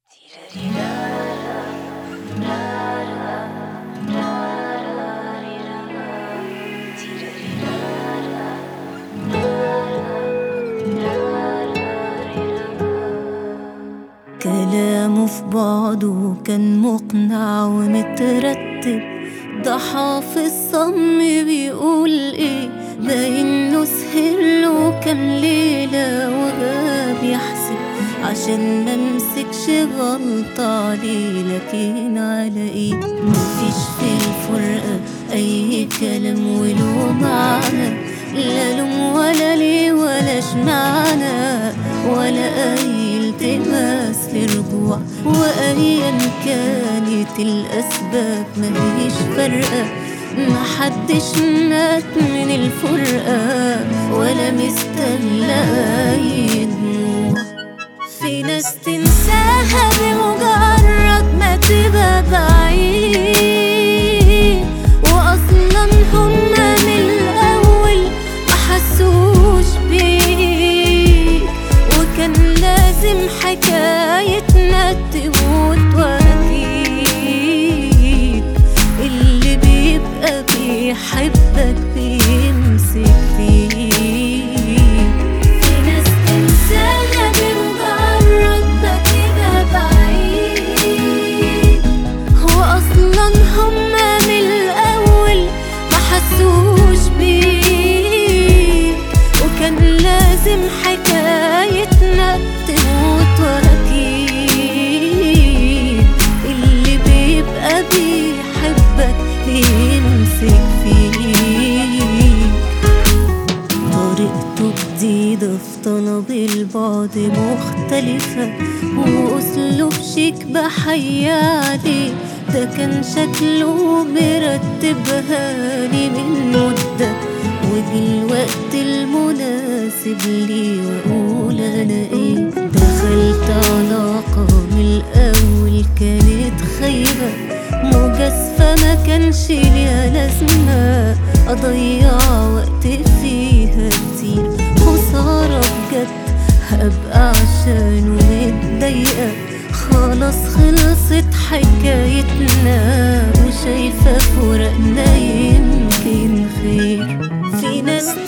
كلامه في بعضه كان مقنع ومترتب ده حافظ صم بيقول ايه باين له سهر له كام ليلة وغاب يحسب عشان ما امسكش غلطة عليه لكن على ايه مفيش في الفرقة اي كلام وله معنى لا لوم ولا ليه ولا اشمعنى ولا اي التماس لرجوع وايا كانت الاسباب مفيش فرقه محدش مات من الفرقه ولا مستنى اي دموع في ناس تنساها بمجرد ما تبقى بعيد واصلا هما من الاول ما حسوش بيك وكان لازم حكايتنا تموت واكيد اللي بيبقى بيحبك بيمسك فيك في ناس تنساها بمجرد ما تبقى بعيد هو اصلا هما من الاول ما حسوش بيك وكان لازم حكايتنا تموت واكيد اللي بيبقى بيحبك بيمسك فيك طريقته جديدة في طلب البعد مختلفة وأسلوب شيك بحي عليه ده كان شكله مرتبها لي من مدة وجه الوقت المناسب لي وأقول أنا إيه دخلت علاقة من الأول كانت خايبة مجازفة ما كانش ليها لازمة أضيع وقت فيها كتير خسارة بجد هبقى عشانه متضايقة خلاص خلصت حكايتنا وشايفة فراقنا يمكن خير في ناس